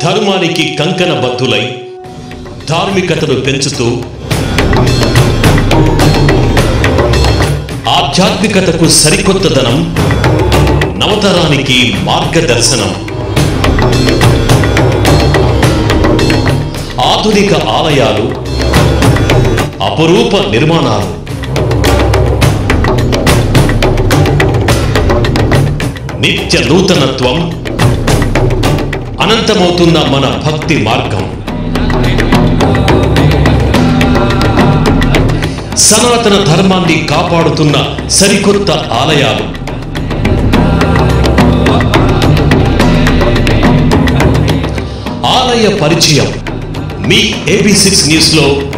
ధర్మానికి కంకణ బద్దులై ధార్మికతను పెంచుతూ ఆధ్యాత్మికతకు సరికొత్తదనం నవతరానికి మార్గదర్శనం ఆధునిక ఆలయాలు అపురూప నిర్మాణాలు నిత్య నూతనత్వం అనంతమవుతున్న మన భక్తి మార్గం సనాతన ధర్మాన్ని కాపాడుతున్న సరికొత్త ఆలయాలు ఆలయ పరిచయం మీ ఏబీ సిక్స్ న్యూస్లో